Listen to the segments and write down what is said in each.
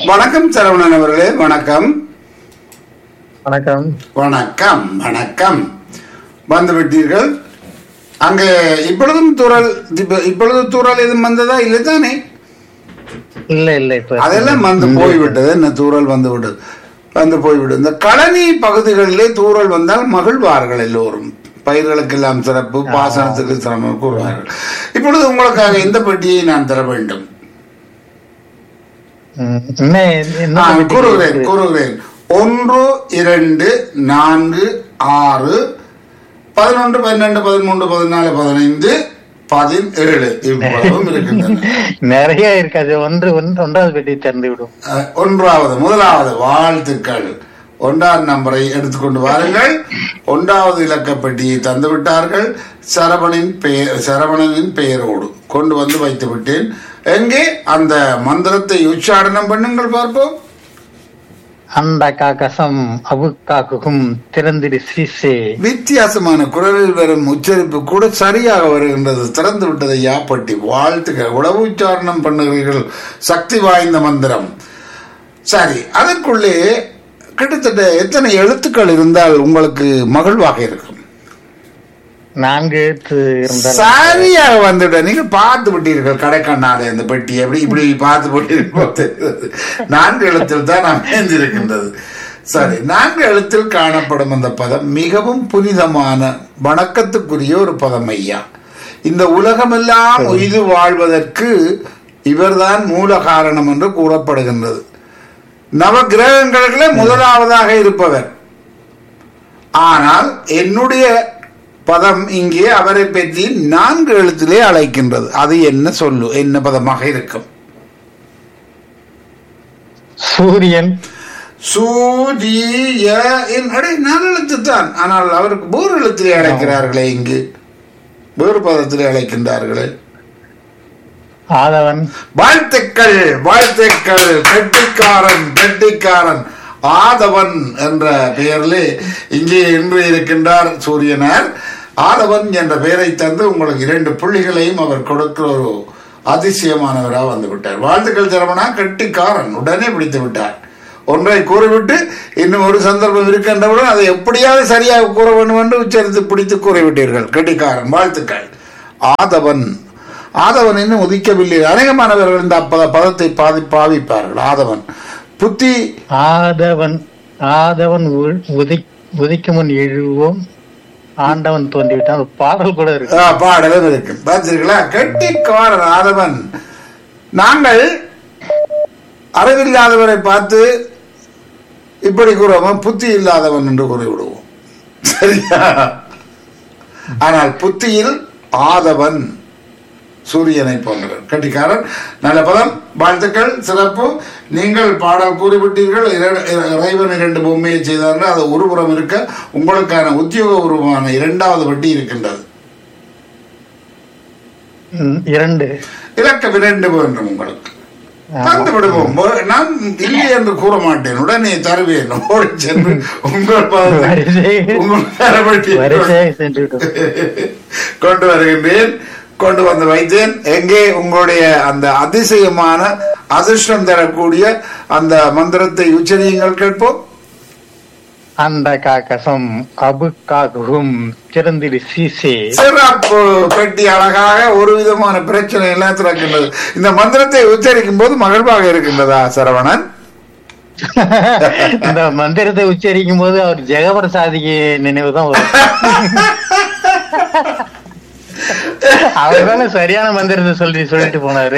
வணக்கம் சரவணன் அவர்களே வணக்கம் வணக்கம் வணக்கம் வணக்கம் வந்து விட்டீர்கள் அங்கே இப்பொழுதும் தூரல் இப்ப- இப்பொழுது தூரல் எதுவும் வந்ததா இல்லை தானே இல்ல இல்ல இப்ப அதெல்லாம் வந்து போய்விட்டது என்ன தூரல் வந்து விட்டது வந்து போய்விட்டது இந்த களனி பகுதிகளிலே தூரல் வந்தால் மகிழ்வார்கள் எல்லோரும் பயிர்களுக்கெல்லாம் சிறப்பு பாசனத்துக்கு சிரமம் கூறுவார்கள் இப்பொழுது உங்களுக்காக இந்த பெட்டியை நான் தர வேண்டும் ம், என்ன என்ன நான் பண்ணிட்டு கூறுகிறேன் இருக்கு? கூறுகிறேன் ஒன்று இரண்டு நான்கு ஆறு பதினொன்று பன்னெண்டு பதிமூன்று பதினாலு பதினைந்து பதினேழு இவ்வளவும் இருக்கின்றன நிறைய இருக்காது ஒன்று ஒன்று ஒன்றாவது பெட்டி திறந்து விடும் அஹ், ஒன்றாவது முதலாவது வாழ்த்துக்கள் ஒன்றாம் நம்பரை எடுத்துக்கொண்டு வாருங்கள் ஒன்றாவது இலக்கப்பட்டியை தந்து விட்டார்கள் சரவணின் பெயர் சரவணனின் பெயரோடு கொண்டு வந்து வைத்து விட்டேன் எங்கே அந்த மந்திரத்தை உச்சாடனம் பண்ணுங்கள் பார்ப்போம் அந்த காக்கசம் அவுக்காக்கும் திறந்திரு சீசே வித்தியாசமான குரலில் வரும் உச்சரிப்பு கூட சரியாக வருகின்றது திறந்து விட்டதை யாப்பட்டி வாழ்த்துக்கள் உளவு உச்சாரணம் பண்ணுகிறீர்கள் சக்தி வாய்ந்த மந்திரம் சரி அதற்குள்ளே கிட்டத்தட்ட எத்தனை எழுத்துக்கள் இருந்தால் உங்களுக்கு மகிழ்வாக இருக்கும் நான்கு எழுத்து இருந்தால் சரியாக வந்துவிட நீங்க பார்த்து விட்டீர்கள் கடைக்கண்ணாலே அந்த பெட்டி எப்படி இப்படி பார்த்து விட்டீர்கள் நான்கு எழுத்தில் தான் அமைந்திருக்கின்றது சரி நான்கு எழுத்தில் காணப்படும் அந்த பதம் மிகவும் புனிதமான வணக்கத்துக்குரிய ஒரு பதம் ஐயா இந்த உலகமெல்லாம் உயிர் வாழ்வதற்கு இவர்தான் மூல காரணம் என்று கூறப்படுகின்றது நவ கிரகங்களிலே முதலாவதாக இருப்பவர் ஆனால் என்னுடைய பதம் இங்கே அவரை பற்றி நான்கு எழுத்திலே அழைக்கின்றது அது என்ன சொல்லு என்ன பதமாக இருக்கும் சூரியன் சூரிய அடே நாலு எழுத்து தான் ஆனால் அவருக்கு வேறு எழுத்திலே அழைக்கிறார்களே இங்கு வேறு பதத்திலே அழைக்கின்றார்களே ஆதவன் வாழ்த்துக்கள் வாழ்த்துக்கள் கெட்டிக்காரன் கெட்டிக்காரன் ஆதவன் என்ற பெயரிலே இங்கே இன்று இருக்கின்றார் சூரியனார் ஆதவன் என்ற பெயரை தந்து உங்களுக்கு இரண்டு புள்ளிகளையும் அவர் கொடுக்கிற ஒரு அதிசயமானவராக வந்து விட்டார் வாழ்த்துக்கள் திறமனா கெட்டிக்காரன் உடனே பிடித்து விட்டார் ஒன்றை கூறிவிட்டு இன்னும் ஒரு சந்தர்ப்பம் இருக்கின்றவுடன் அதை எப்படியாவது சரியாக கூற வேண்டும் என்று உச்சரித்து பிடித்து கூறிவிட்டீர்கள் கெட்டிக்காரன் வாழ்த்துக்கள் ஆதவன் ஆதவன் இன்னும் உதிக்கவில்லை அநேகமானவர்கள் இந்த பத பதத்தை பாதி பாவிப்பார்கள் ஆதவன் புத்தி ஆதவன் ஆதவன் உ- உதி உதிக்கும் முன் எழுவோம் ஆண்டவன் தோன்றிவிட்டான் ஒரு பாடல் கூட இருக்கு ஆ, பாடலும் இருக்கு பார்த்தீர்களா கெட்டிக்காரன் ஆதவன் நாங்கள் அறிவில்லாதவரை பார்த்து இப்படி கூறுவோம் புத்தி இல்லாதவன் என்று கூறிவிடுவோம் சரியா ஆனால் புத்தியில் ஆதவன் சூரியனை போன்றவர் கட்டிக்காரன் நல்ல பதம் வாழ்த்துக்கள் சிறப்பு நீங்கள் பாடல் கூறிவிட்டீர்கள் இர- இர- இறைவன் இரண்டு பொம்மையை செய்தார்கள் அது ஒருபுறம் இருக்க உங்களுக்கான உத்தியோக உருவமான இரண்டாவது வட்டி இருக்கின்றது ம், இரண்டு இலக்கம் இரண்டு வேண்டும் உங்களுக்கு தந்து விடுவோம் மொ- நான் இல்லை என்று கூற மாட்டேன் உடனே தருவேன் ஓடி சென்று உங்கள் பதத்தை- வரிசை- உங்கள் தரவட்டியை வரிசையாக சென்று விடும் கொண்டு வருகின்றேன் கொண்டு வந்து வைத்தேன் எங்கே உங்களுடைய அந்த அதிசயமான அதிர்ஷ்டம் தரக்கூடிய அந்த மந்திரத்தை உச்சரியுங்கள் கேட்போம் அந்த காக்கசம் அபுக்காகும் திறந்திரு சீசே சிறப்பு பெட்டி அழகாக ஒரு விதமான பிரச்சனை எல்லாம் திறக்கின்றது இந்த மந்திரத்தை உச்சரிக்கும் போது மகிழ்வாக இருக்கின்றதா சரவணன் இந்த மந்திரத்தை உச்சரிக்கும் போது அவர் ஜெகபிரசாதிக்கு நினைவு தான் வரும் அவர் தானே சரியான மந்திரத்தை சொல்லி சொல்லிட்டு போனாரு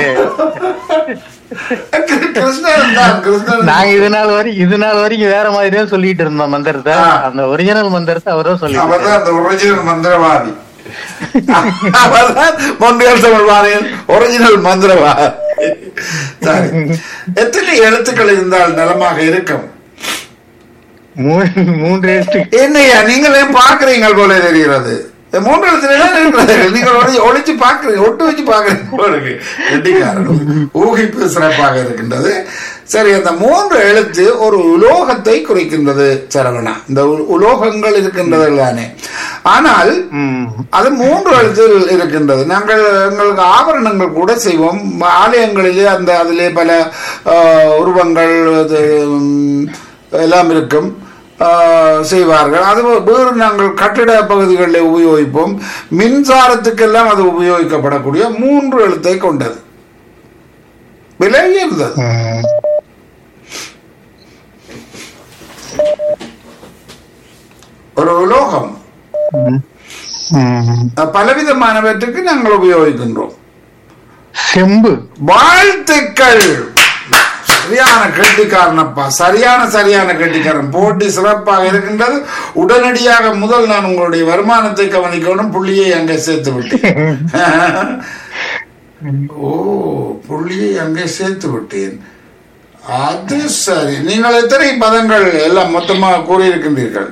கிருஷ்ணன் தான் கிருஷ்ணன் நாங்க இது நாள் வரை இது நாள் வரைக்கும் வேற மாதிரி தான் சொல்லிட்டு இருந்தோம் மந்திரத்தை ஆ. அந்த ஒரிஜினல் மந்திரத்தை அவரும் சொல்லிட்டு அவர்தான் அந்த ஒரிஜினல் மந்திரவாதி அவர்தான் மொன்றியல் தமிழ்வாரின் ஒரிஜினல் மந்திரவாதி சரி. எத்தனை எழுத்துக்கள் இருந்தால் நலமாக இருக்கும் மூ- மூன்று எழுத்து என்னையா நீங்களே பாக்குறீங்க போல தெரிகிறது இந்த மூன்று எழுத்துல தான் இருக்கிறது. நீங்கள் ஒளி- ஒளிச்சு பாக்குறீங்க ஒட்டு வச்சு பாக்குறீங்க போல இருக்கு. கெட்டிக்காரன். ஊகிப்பு சிறப்பாக இருக்கின்றது சரி அந்த மூன்று எழுத்து ஒரு உலோகத்தை குறிக்கின்றது சரவணா இந்த உ- உலோகங்கள் இருக்கின்றது தானே ஆனால் ம். அது மூன்று எழுத்தில் இருக்கின்றது நாங்கள் எங்களுக்கு ஆபரணங்கள் கூட செய்வோம் ஆலயங்களிலே அந்த அதிலே பல ஆஹ், உருவங்கள் அது, ம், எல்லாம் இருக்கும் ஆஹ், செய்வார்கள் அது வேறு நாங்கள் கட்டிட பகுதிகளில் உபயோகிப்போம் மின்சாரத்துக்கெல்லாம் அது உபயோகிக்கப்படக்கூடிய மூன்று எழுத்தை கொண்டது விலை இருந்தது ம். ஒரு உலோகம் ம். ம். பலவிதமானவற்றுக்கு நாங்கள் உபயோகிக்கின்றோம் செம்பு வாழ்த்துக்கள் சரியான கெட்டிக்காரனப்பா சரியான சரியான கெட்டிக்காரன் போட்டி சிறப்பாக இருக்கின்றது உடனடியாக முதல் நான் உங்களுடைய வருமானத்தை கவனிக்கணும் புள்ளியை அங்கே சேர்த்து விட்டேன் ஓ புள்ளியை அங்கே சேர்த்து விட்டேன் அது சரி நீங்கள் எத்தனை பதங்கள் எல்லாம் மொத்தமாக கூறியிருக்கின்றீர்கள்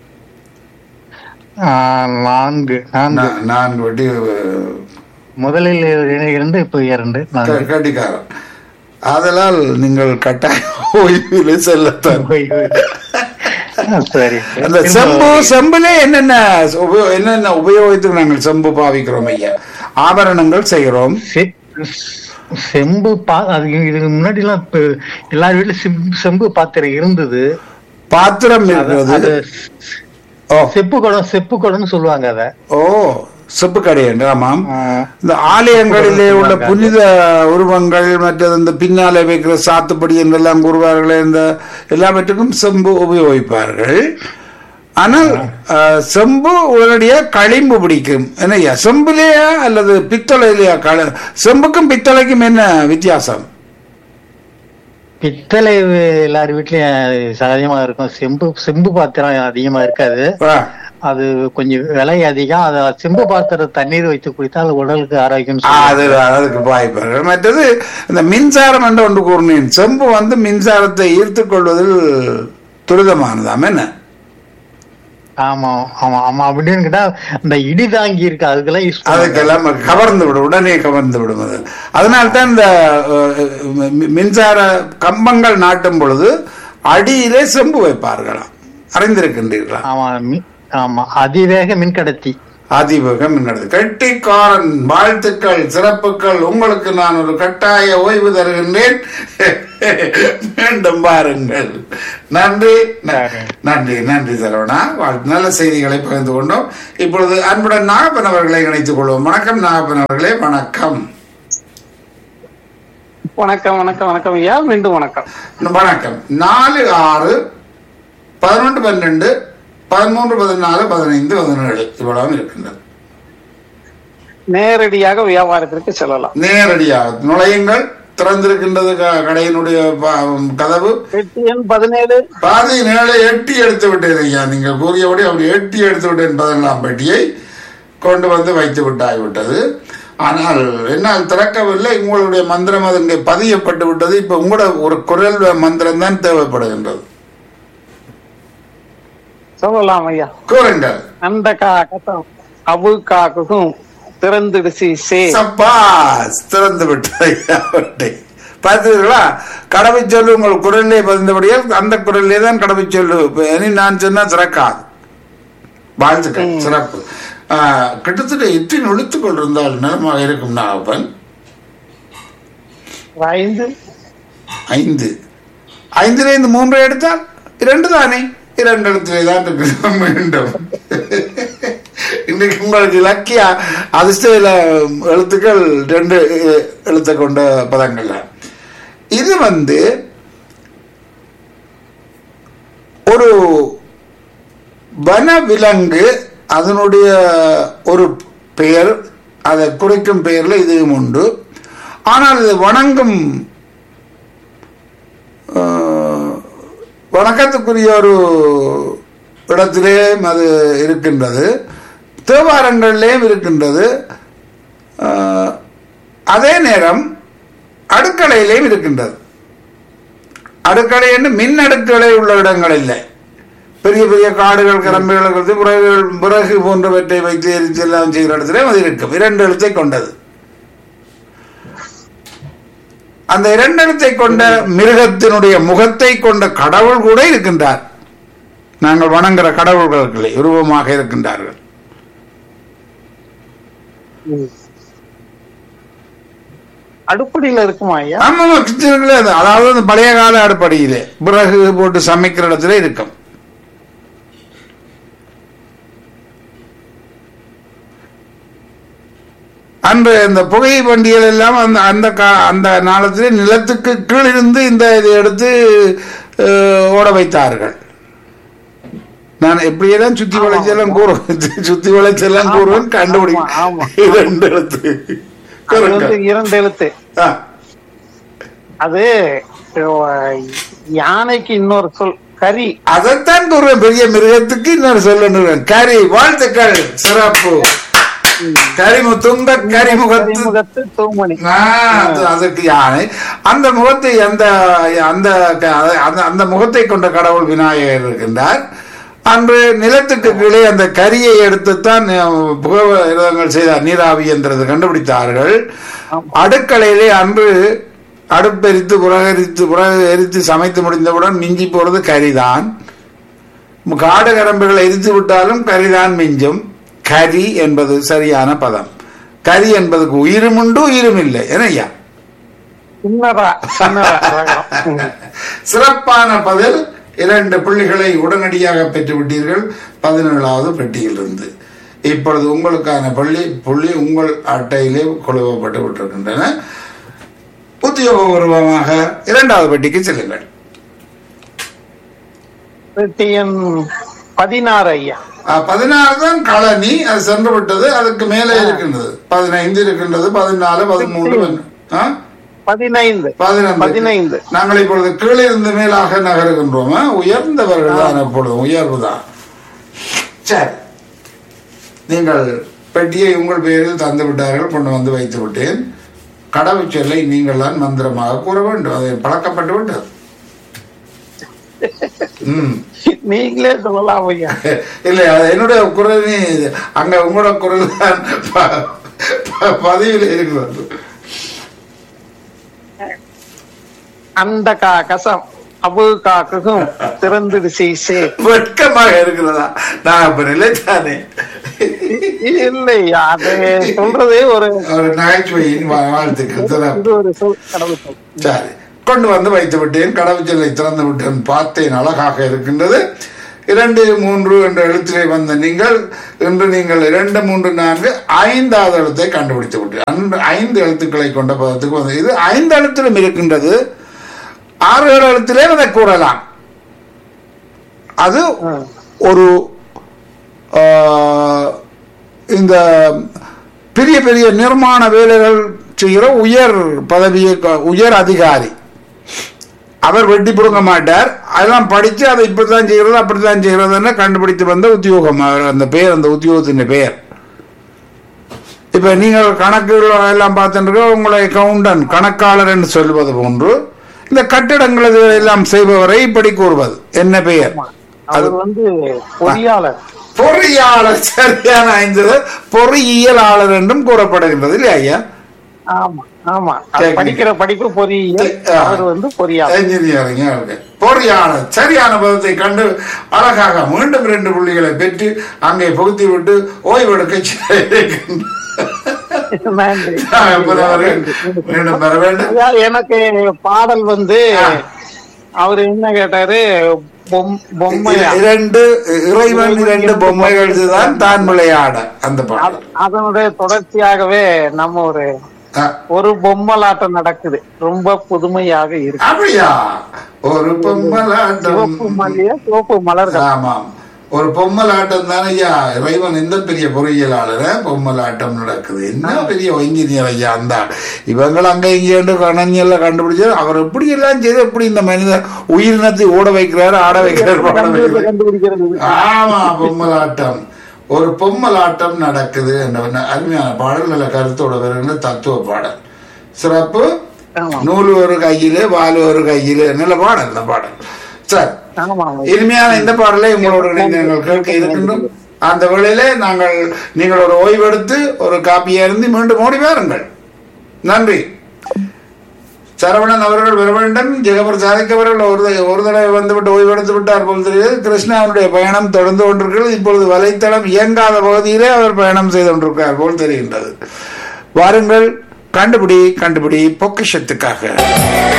ஆ, நான்கு நான்கு நான் நான் வட்டி முதலில் இருந்து இப்ப இரண்டு நான்கு க- கட்டிக்காரன் அதனால் நீங்கள் கட்டாய ஓய்வில் செல்லத்தான் ஓய், ஓய். ஆ, சரி அந்த செம்பு செம்புல என்னென்ன உபயோ- என்னென்ன உபயோகித்து நாங்கள் செம்பு பாவிக்கிறோம் ஐயா ஆபரணங்கள் செய்கிறோம் செ- செம்பு பா அது இதுக்கு முன்னாடி எல்லாம் இப்ப எல்லார் வீட்லயும் செம்பு- செம்பு பாத்திரம் இருந்தது பாத்திரம் அது இருக்கிறது ஓ செப்பு குடம் செப்பு குடம்னு சொல்லுவாங்க அத ஓ செப்பு கடையன் ஆமாம் ஆ, இந்த ஆலயங்களிலே உள்ள புனித உருவங்கள் மற்றது இந்த பின்னாலே வைக்கிற சாத்துப்படி என்றெல்லாம் கூறுவார்களே இந்த எல்லாவற்றுக்கும் செம்பு உபயோகிப்பார்கள் ஆனால் அஹ், செம்பு உடனடியாக களிம்பு பிடிக்கும் என்னய்யா செம்புலையா அல்லது பித்தளையிலையா கள செம்புக்கும் பித்தளைக்கும் என்ன வித்தியாசம் பித்தளை எல்லார் வீட்லயும் சகஜமா இருக்கும் செம்பு செம்பு பாத்திரம் அதிகமா இருக்காது ஆ, அது கொஞ்சம் விலை அதிகம் அத செம்பு பாத்திரம் தண்ணீர் வைத்து குடித்தால் உடலுக்கு ஆரோக்கியம் ஆ, அது அதுக்கு வாய்ப்பார்கள் மற்றது இந்த மின்சாரம் என்று ஒன்று கூறினேன் செம்பு வந்து மின்சாரத்தை ஈர்த்துக் கொள்வதில் துரிதமானதாம் என்ன ஆமா ஆமா ஆமா அப்படின்னு கேட்டா இந்த இடி தாங்கி இருக்கு அதுக்கெல்லாம் யூஸ் அதுக்கெல்லாம் கவர்ந்து விடும் உடனே கவர்ந்து விடும் அது அதனால்தான் இந்த அஹ், மி- மின்சார கம்பங்கள் நாட்டும் பொழுது அடியிலே செம்பு வைப்பார்களாம் அறிந்திருக்கின்றீர்களா ஆமா மி- ஆமா அதிவேக மின்கடத்தி அதிவேகம் மின்னடுது கெட்டிக்காரன் வாழ்த்துக்கள் சிறப்புகள் உங்களுக்கு நான் ஒரு கட்டாய ஓய்வு தருகின்றேன் மீண்டும் பாருங்கள் நன்றி ந- சரி. நன்றி நன்றி சரவணா வாழ்த்து நல்ல செய்திகளை பகிர்ந்து கொண்டோம் இப்பொழுது அன்புடன் நாகப்பன் அவர்களை இணைத்துக் கொள்வோம் வணக்கம் நாகப்பன் அவர்களே வணக்கம் வணக்கம் வணக்கம் வணக்கம் ஐயா மீண்டும் வணக்கம் வணக்கம் நாலு ஆறு பதினொன்று பன்னெண்டு பதிமூன்று பதினாலு பதினைந்து பதினேழு இவ்வளவு இருக்கின்றது நேரடியாக வியாபாரத்திற்கு செல்லலாம் நேரடியாக நுழையுங்கள் திறந்திருக்கின்றது க- கடையினுடைய ப- கதவு எட்டு எண் பதினேழு பாதி நேரை எட்டி எடுத்து விட்டேன் ஐயா நீங்கள் கூறியபடி அப்படி எட்டி எடுத்து விட்டேன் பதினெல்லாம் பெட்டியை கொண்டு வந்து வைத்து விட்டாய் விட்டது ஆனால் என்னால் திறக்கவில்லை உங்களுடைய மந்திரம் அதனுடைய பதியப்பட்டு விட்டது இப்ப உங்களோட ஒரு குரல் மந்திரம் தான் தேவைப்படுகின்றது சொல்லலாம் ஐயா கூறுங்கள் அந்த கா கட்டம் அபு கா குகும் திறந்துடுசி சே சப்பாஸ் திறந்து விட்டது ஐயா வட்டை. பார்த்தீர்களா கடவை சொல்லு உங்கள் குரலிலே பதிந்தபடியால் அந்த குரலிலே தான் கடவை சொல்லு இப்ப இனி நான் சொன்னா சிறக்காது வாழ்த்துக்கள் சிறப்பு ஆஹ், கிட்டத்தட்ட எட்டி நொழித்துக் கொண்டிருந்தால் நலமாக இருக்கும் நாகப்பன் ஐந்து ஐந்து ஐந்திலே இந்த மூன்றை எடுத்தால் இரண்டு தானே இரண்டு இடத்திலே தான் இருக்கு மீண்டும் இன்னைக்கு உங்களுக்கு இலக்கிய அதிர்ஷ்ட எழுத்துக்கள் ரெண்டு அஹ், எழுத்தை கொண்ட பதங்கள் தான் இது வந்து ஒரு வனவிலங்கு அதனுடைய ஒரு பெயர் அதை குறிக்கும் பெயர்ல இதுவும் உண்டு ஆனால் இது வணங்கும் ஆஹ், வணக்கத்துக்குரிய ஒரு இடத்திலே அது இருக்கின்றது தேவாரங்களிலேயும் இருக்கின்றது ஆஹ், அதே நேரம் அடுக்கலையிலேயும் இருக்கின்றது அடுக்களை என்று மின் அடுக்களை உள்ள இடங்கள் இல்லை பெரிய பெரிய காடுகள் கிளம்புகள் இருக்கிறது விறகுகள் விறகு போன்றவற்றை வைத்து எரித்து எல்லாம் செய்கிற இடத்திலே அது இருக்கும் இரண்டு எழுத்தை கொண்டது அந்த இரண்டு எழுத்தை கொண்ட மிருகத்தினுடைய முகத்தை கொண்ட கடவுள் கூட இருக்கின்றார் நாங்கள் வணங்குற கடவுள்களுக்கு உருவமாக இருக்கின்றார்கள் ம். அடுப்படியில இருக்குமா ஐயா ஆமா ஆமா கிச்சனுக்குள்ள அது அதாவது அந்த பழைய கால அடுப்படியிலே விறகு போட்டு சமைக்கிற இடத்துல இருக்கும் அன்று இந்த புகை வண்டிகள் எல்லாம் அந்த அந்த கா- அந்த நாளத்திலே நிலத்துக்கு கீழிருந்து இந்த இதை எடுத்து அஹ், ஓட வைத்தார்கள் நான் எப்படியெல்லாம் சுத்தி வளைச்செல்லாம் கூறுவேன் சுத்தி வளைச்செல்லாம் கூறுவேன் கண்டுபிடி ஆமா, ஆமா. இரண்டு எழுத்து அது வந்து Correct. இரண்டு எழுத்து ஆ. அது அஹ், யானைக்கு இன்னொரு சொல் கரி அதைத்தான் கூறுவேன் பெரிய மிருகத்துக்கு இன்னொரு சொல்லணும் கரி வாழ்த்துக்கள் சிறப்பு கரிமுத்துங்க கரிமுகத்து கரிமுகத்து தூமணி ஆ, அது- அதுக்கு யானை அந்த முகத்தை அந்த அந்த அந்த அந்த முகத்தை கொண்ட கடவுள் விநாயகர் இருக்கின்றார் அன்று நிலத்துக்கு கீழே அந்த கரியை எடுத்துத்தான் அஹ், புகவங்கள் செய்தார் நீராவி என்றது கண்டுபிடித்தார்கள் அடுக்கலையிலே அன்று அடுப்பெரித்து புறகரித்து புறகு எரித்து சமைத்து முடிந்தவுடன் மிஞ்சி போறது கரிதான் காடு கரம்புகளை எரித்து விட்டாலும் கரிதான் மிஞ்சும் கரி என்பது சரியான பதம் கரி என்பதுக்கு உயிரும் உண்டு உயிரும் இல்லை ஏனையா சின்னரா சின்னரா ரகம். ம். சிறப்பான பதில் இரண்டு புள்ளிகளை உடனடியாக பெற்று விட்டீர்கள் பதினேழாவது பெட்டியிலிருந்து இப்பொழுது உங்களுக்கான பள்ளி புள்ளி உங்கள் அட்டையிலே கொழுவப்பட்டு விட்டிருக்கின்றன உத்தியோகபூர்வமாக இரண்டாவது பெட்டிக்கு செல்லுங்கள் பெட்டி எண் பதினாறு ஐயா ஆ, பதினாறு தான் கழனி அது சென்று விட்டது அதுக்கு மேலே இருக்கின்றது பதினைந்து இருக்கின்றது பதினாலு பதிமூன்று ஆ? பதினைந்து பதினைந்து பதினைந்து நாங்கள் இப்பொழுது கீழே இருந்து மேலாக நகருகின்றோமா உயர்ந்தவர்கள் தான் எப்பொழுதும் உயர்வு தான் சரி நீங்கள் பெட்டியை உங்கள் பெயரில் தந்து விட்டார்கள் கொண்டு வந்து வைத்து விட்டேன் கடவுச்சொல்லை நீங்கள் தான் மந்திரமாக கூற வேண்டும் அதை பழக்கப்பட்டு விட்டது ம் நீங்களே சொல்லலாம் ஐயா இல்லை அது என்னுடைய குரல் நீ- அங்க உங்களோட குரல் தான் ப- ப- பதிவில் இருக்கிறது அந்த கா கசம் அபு காக்கும் திறந்துடு சீசே வெட்கமாக இருக்கிறதா நான் அப்ப நிலைத்தானே இல்லை அது சொல்றது ஒரு ஒரு நகைச்சுவையின் வா- வாழ்த்துக்கள் சிறப்பு இது ஒரு சொல் கடவுள் சொல் சரி கொண்டு வந்து வைத்து விட்டேன் கடவுச்சொல்லை திறந்து விட்டேன் பார்த்தேன் அழகாக இருக்கின்றது இரண்டு மூன்று என்ற எழுத்திலே வந்த நீங்கள் இன்று நீங்கள் இரண்டு மூன்று நான்கு ஐந்தாவது எழுத்தை கண்டுபிடித்து விட்டீர்கள் அன்று ஐந்து எழுத்துக்களை கொண்ட பதத்துக்கு வந்து இது ஐந்து எழுத்திலும் இருக்கின்றது ஆறு ஏழு எழுத்திலே அதை கூறலாம் அது ஒரு ஆஹ், இந்த பெரிய பெரிய நிர்மாண வேலைகள் செய்கிற உயர் பதவியை க- உயர் அதிகாரி அவர் வெட்டி புடுங்க மாட்டார் அதெல்லாம் படிச்சு அதை இப்படித்தான் செய்கிறது அப்படித்தான் செய்கிறதுன்னு கண்டுபிடித்து வந்த உத்தியோகம் அவர் அந்த பெயர் அந்த உத்தியோகத்தின் பெயர் இப்ப நீங்கள் கணக்குகள் எல்லாம் பார்த்துட்டு உங்களை அக்கவுண்டன் கணக்காளர் என்று சொல்வது போன்று இந்த கட்டிடங்கள் இது எல்லாம் செய்பவரை இப்படி கூறுவது என்ன பெயர் அவர் வந்து பொறியாளர் பொறியாளர் சரியான ஐந்து பொறியியலாளர் என்றும் கூறப்படுகின்றது இல்லையா ஐயா ஆமா ஆமா அவர் Technical. படிக்கிற படிப்பு பொறியியல் ஆ. அவர் வந்து பொறியாளர் என்ஜினியரிங் இருக்கு பொறியாளர் சரியான பதத்தை கண்டு அழகாக மீண்டும் இரண்டு புள்ளிகளை பெற்று அங்கே புகுத்தி விட்டு ஓய்வெடுக்க செய்கின்ற- நன்றி. பெற வேண்டும். மீண்டும் பெற வேண்டும் அதாவது எனக்கு பாடல் வந்து அவர் என்ன கேட்டாரு பொம்- பொம்மையா இர- இரண்டு இறைவன் இரண்டு பொம்மைகள் தான் தான் விளையாட அந்த பாடல் அத- அதனுடைய தொடர்ச்சியாகவே நம்ம ஒரு ஆ, ஒரு பொம்மலாட்டம் நடக்குது ரொம்ப புதுமையாக இருக்கு அப்படியா ஒரு பொம்மலாட்டம் சிவப்பு மல்லிய சிவப்பு மலர்கள் ஆமாம் ஒரு பொம்மலாட்டம் தானே ஐயா இறைவன் இந்த பெரிய பொறியியலாளர் பொம்மலாட்டம் நடக்குது என்ன பெரிய இன்ஜினியர் ஐயா அந்த ஆள். இவங்கள் அங்க இங்கே கணனியெல்லாம் கண்டுபிடிச்சு அவர் எப்படி எல்லாம் செய்து எப்படி இந்த மனிதர் உயிரினத்தை ஓட வைக்கிறாரு ஆட வைக்கிறாரு பாட வைக்கிறாரு கண்டுபிடிக்கிறது ஆமா பொம்மலாட்டம் ஒரு பொம்மலாட்டம் நடக்குது என்ற அருமையான பாடல் நல்ல கருத்தோட வருகின்ற தத்துவ பாடல் சிறப்பு ஆமா நூல் ஒரு கையிலே வால் ஒரு கையிலே நல்ல பாடல் இந்த பாடல் சரி ஆமா ஆமா. இனிமையான இந்த பாடலை உங்களோட இணைந்து நாங்கள் கேட்க இருக்கின்றோம் அந்த வேளையிலே நாங்கள் நீங்கள் ஒரு ஓய்வெடுத்து ஒரு காப்பியை இருந்து மீண்டும் ஓடி வாருங்கள் நன்றி சரவணன் அவர்கள் வர வேண்டும் ஜெகபர் சாதிக் அவர்கள் ஒரு த- ஒரு தடவை வந்துவிட்டு ஓய்வெடுத்து விட்டார் போல் தெரிகிறது கிருஷ்ணாவுடைய பயணம் தொடர்ந்து கொண்டிருக்கிறது இப்பொழுது வலைத்தளம் இயங்காத பகுதியிலே அவர் பயணம் செய்து கொண்டிருக்கிறார் போல் தெரிகின்றது வாருங்கள் கண்டுபிடி கண்டுபிடி பொக்கிஷத்துக்காக